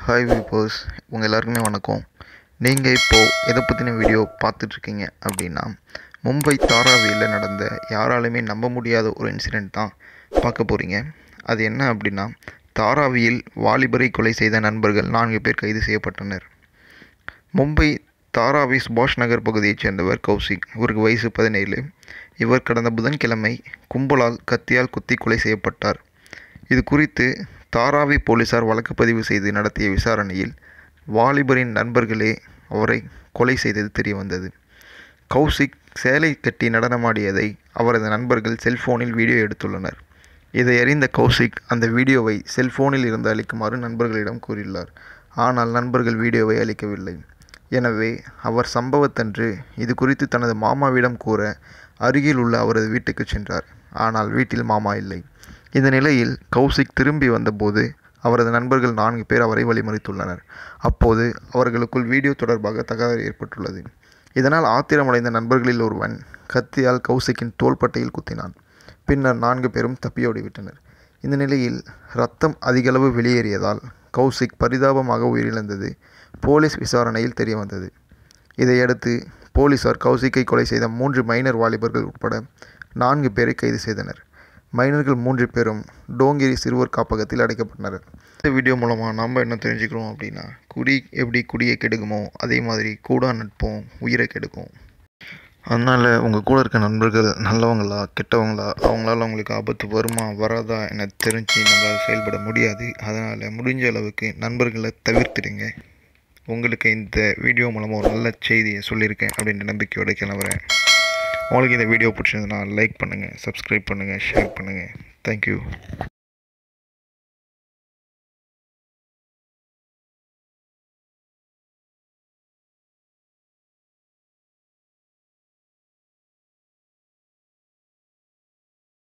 hi viewers உங்கள் எல்லாருக்குமே வணக்கம் நீங்கள் இப்போது எதை பற்றின வீடியோ பார்த்துட்ருக்கீங்க அப்படின்னா மும்பை தாராவியில் நடந்த யாராலுமே நம்ப முடியாத ஒரு இன்சிடெண்ட் தான் பார்க்க போகிறீங்க அது என்ன அப்படின்னா தாராவியில் வாலிபரை கொலை செய்த நண்பர்கள் நான்கு பேர் கைது செய்யப்பட்டனர் மும்பை தாராவி சுபாஷ் நகர் பகுதியைச் சேர்ந்தவர் கௌசிக் இவருக்கு வயசு பதினேழு இவர் கடந்த புதன்கிழமை கும்பலால் கத்தியால் குத்தி கொலை செய்யப்பட்டார் இது குறித்து தாராவி போலீசார் வழக்கு பதிவு செய்து நடத்திய விசாரணையில் வாலிபரின் நண்பர்களே அவரை கொலை செய்தது தெரிய வந்தது கௌசிக் சேலை கட்டி நடனமாடியதை அவரது நண்பர்கள் செல்போனில் வீடியோ எடுத்துள்ளனர் இதை அறிந்த கௌசிக் அந்த வீடியோவை செல்போனில் இருந்து அளிக்குமாறு நண்பர்களிடம் கூறியுள்ளார் ஆனால் நண்பர்கள் வீடியோவை அளிக்கவில்லை எனவே அவர் சம்பவத்தன்று இது குறித்து தனது மாமாவிடம் கூற அருகில் உள்ள அவரது வீட்டுக்கு சென்றார் ஆனால் வீட்டில் மாமா இல்லை இந்த நிலையில் கௌசிக் திரும்பி வந்தபோது அவரது நண்பர்கள் நான்கு பேர் அவரை வழிமறித்துள்ளனர் அப்போது அவர்களுக்குள் வீடியோ தொடர்பாக தகவல் ஏற்பட்டுள்ளது இதனால் ஆத்திரமடைந்த நண்பர்களில் ஒருவன் கத்தியால் கௌசிக்கின் தோள்பட்டையில் குத்தினான் பின்னர் நான்கு பேரும் தப்பியோடிவிட்டனர் இந்த நிலையில் ரத்தம் அதிகளவு வெளியேறியதால் கௌசிக் பரிதாபமாக உயிரிழந்தது போலீஸ் விசாரணையில் தெரிய வந்தது இதையடுத்து போலீசார் கௌசிக்கை கொலை செய்த மூன்று மைனர் வாலிபர்கள் உட்பட நான்கு பேரை கைது செய்தனர் மைனர்கள் மூன்று பேரும் டோங்கிரி சிறுவர் காப்பகத்தில் அடைக்கப்பட்டனர் இந்த வீடியோ மூலமாக நாம் என்ன தெரிஞ்சுக்கிறோம் அப்படின்னா குடி எப்படி குடியை கெடுக்குமோ அதே மாதிரி கூட நட்போம் உயிரை கெடுக்கும் அதனால் உங்கள் கூட இருக்க நண்பர்கள் நல்லவங்களா கெட்டவங்களா அவங்களால உங்களுக்கு ஆபத்து வருமா வராதா என தெரிஞ்சு நம்மளால் செயல்பட முடியாது அதனால் முடிஞ்ச அளவுக்கு நண்பர்களை தவிர்த்துடுங்க உங்களுக்கு இந்த வீடியோ மூலமாக ஒரு நல்ல செய்தியை சொல்லியிருக்கேன் அப்படின்ற நம்பிக்கையோடு கிளம்புறேன் உங்களுக்கு இந்த வீடியோ பிடிச்சிருந்ததுன்னா லைக் பண்ணுங்கள் சப்ஸ்கிரைப் பண்ணுங்கள் ஷேர் பண்ணுங்கள் தேங்க்யூ